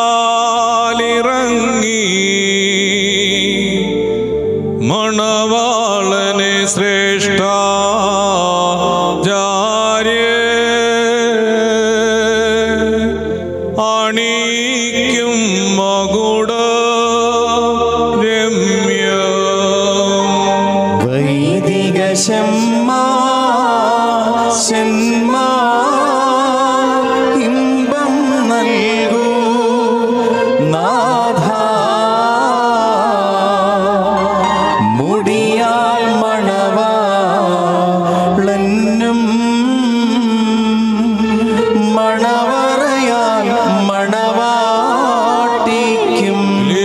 മണവാളനെ ശ്രേഷ്ഠ അണിക്കും മകുട രമ്യം വൈദിക ശമ്മാ ശന്മാ ഇമ്പം നൽകൂ നാഥ മുടിയാൽ മണവാളനും മണവറയാൽ മണവാട്ടിക്കും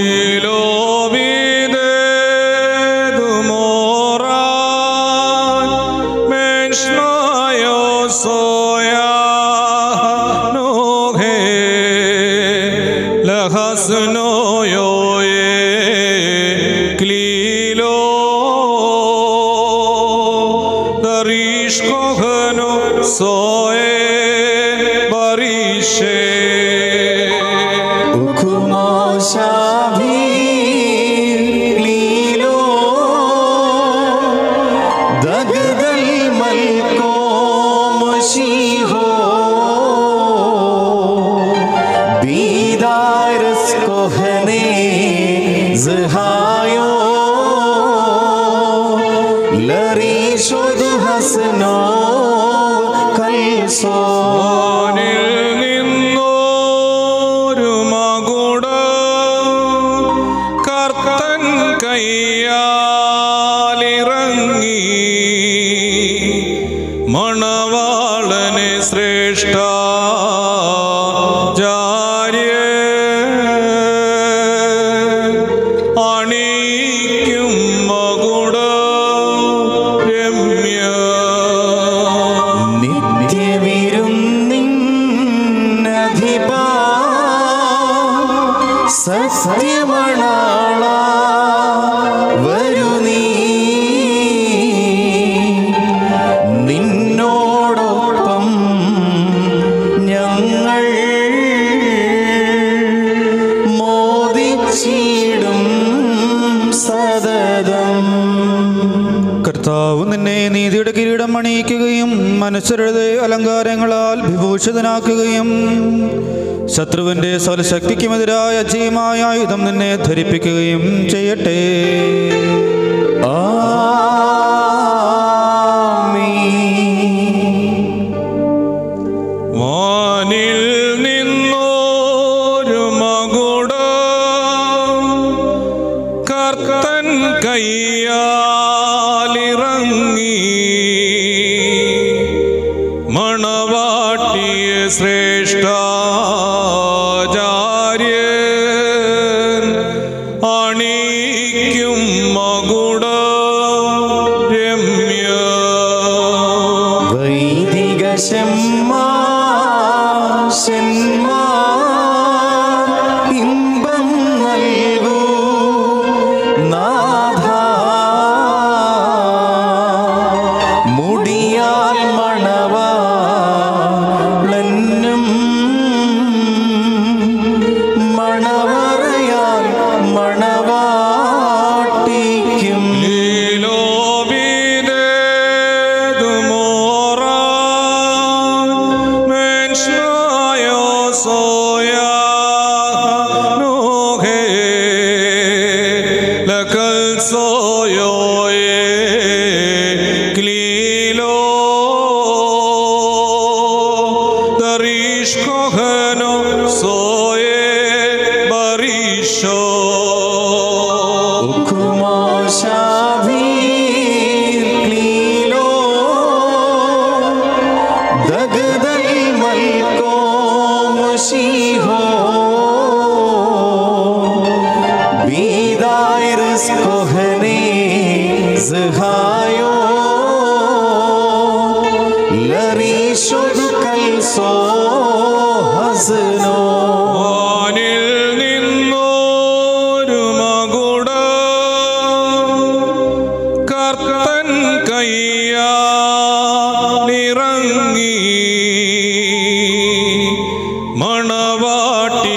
Soe barishe ഉഖുമോശാഭീലീലോ ദഗ്ദൽ മൽക്കോ മുശീഹോ ബീദാരസ് കൊഹനെ സഹായോ ലറീഷുദ് ഹസ്നോ കൽസോ വാനിൽ നിന്നോരു മകുട കർത്തൻ കയ്യാലിറങ്ങി മണവാളനെ ശ്രേഷ്ഠ അണിക്കും മകുട രമ്യ നിത്യവിരുന്നിന്നധിപ സത്യമണാള വരു നീ നിന്നോടൊപ്പം ഞങ്ങൾ മോദിച്ചിടും സതതം കർത്താവ് നിന്നെ നീതിയുടെ കിരീടം അണിയിക്കുകയും മനുഷ്യരുടെ അലങ്കാരങ്ങളാൽ വിഭൂഷിതനാക്കുകയും ശത്രുവിന്റെ സ്വലശക്തിക്കുമെതിരായ അജയമായ ആയുധം നിന്നെ ധരിപ്പിക്കുകയും ചെയ്യട്ടെ ആമീൻ വാനിൽ നിന്നോരു മകുട കർത്തൻ കയ്യാലിറങ്ങി മണവാട്ടിയെ ശ്രേഷ്ഠ അണിക്കും മകുട രമ്യ വൈദിക ശമ്മാ ശന്മാ ഇമ്പം നൽകൂ നാഥ മുടിയാൽ മണവാളനും മണവറയാൽ മണവാട്ടിക്കും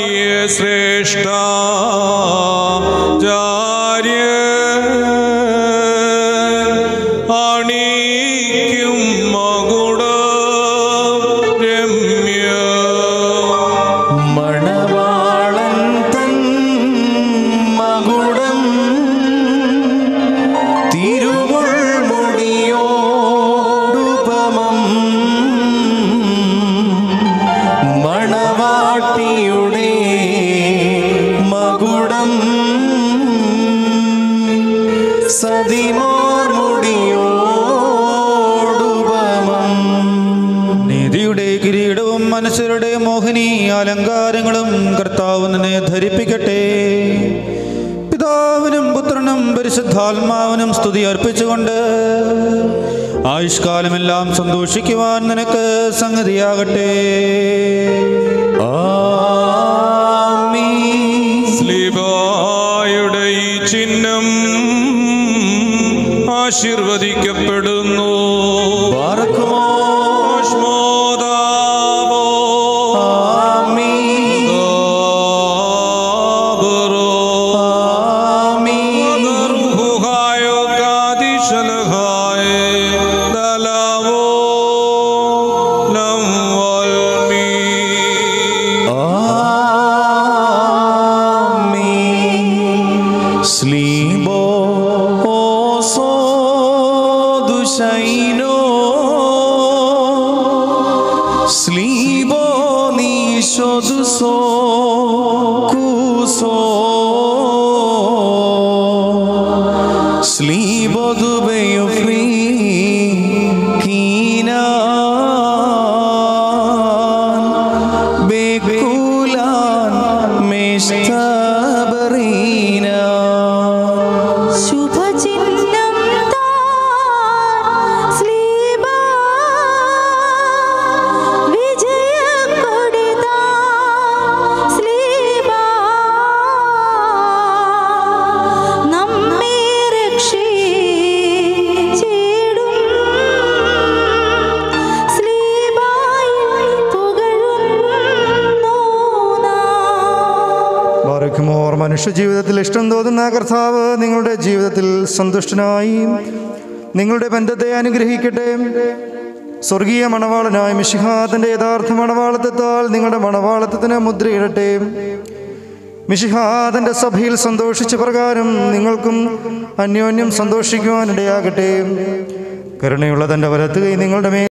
ശ്രേഷ്ഠ ചാര്യ അണിക്കും മകുട രമ്യ മണവാളൻ തൻ മകുടം തിരുമുൾമുടിയോടുപമം മണവാട്ടിയുടെ മകുടം സതിമോർ മുടിയോടുപമം നീതിയുടെ കിരീടവും മനുഷ്യരുടെ മോഹിനി അലങ്കാരങ്ങളും കർത്താവ് നിന്നെ ധരിപ്പിക്കട്ടെ പിതാവിനും പുത്രനും പരിശുദ്ധാത്മാവിനും സ്തുതി അർപ്പിച്ചുകൊണ്ട് ആയുഷ്കാലമെല്ലാം സന്തോഷിക്കുവാൻ നിനക്ക് സംഗതിയാകട്ടെ ആമീൻ സ്ലിബായുടെ ഈ ചിഹ്നം ആശീർവദിക്കപ്പെടുന്നു പാർക്കുമോ ആശ്മോദാബോ ആമീൻ ദാബറോ ആമീൻ ദർഹുഹായോ കാദിശലഹായേ ദലാവോ ലം വൽമീ ആമീൻ സ്ലീബോ ഓസോ ദുശൈനോ സ്ലീബോ നീശോ ദുസോ കൂസോ സ്ലീബോ ദുബയോ ഫ്രീ കീനാൻ ബേക്കുലാൻ മെസ്തബറീന ശുഭചിഹ്നം താൻ സ്ലീബ വിജയക്കൊടി താൻ സ്ലീബ നമ്മെ രക്ഷിച്ചിടും സ്ലീബായിൽ പുകഴുന്നു നാം ബാറക്കുമോർ മനുഷ്യ ജീവിതത്തിൽ ഇഷ്ടം തോന്നുന്ന കർത്താവ് നിങ്ങളുടെ ജീവിതത്തിൽ സന്തുഷ്ടനായി നിങ്ങളുടെ ബന്ധത്തെ അനുഗ്രഹിക്കട്ടെ സ്വർഗീയ മണവാളനായ മിഷിഹാദിൻ്റെ യഥാർത്ഥ മണവാളത്വത്താൽ നിങ്ങളുടെ മണവാളത്വത്തിന് മുദ്രയിടട്ടെ മിഷിഹാദിൻ്റെ സഭയിൽ സന്തോഷിച്ച പ്രകാരം നിങ്ങൾക്കും അന്യോന്യം സന്തോഷിക്കുവാനിടയാകട്ടെ കരുണയുള്ള തൻ്റെ വലത്തുകൈ നിങ്ങളുടെ മേൽ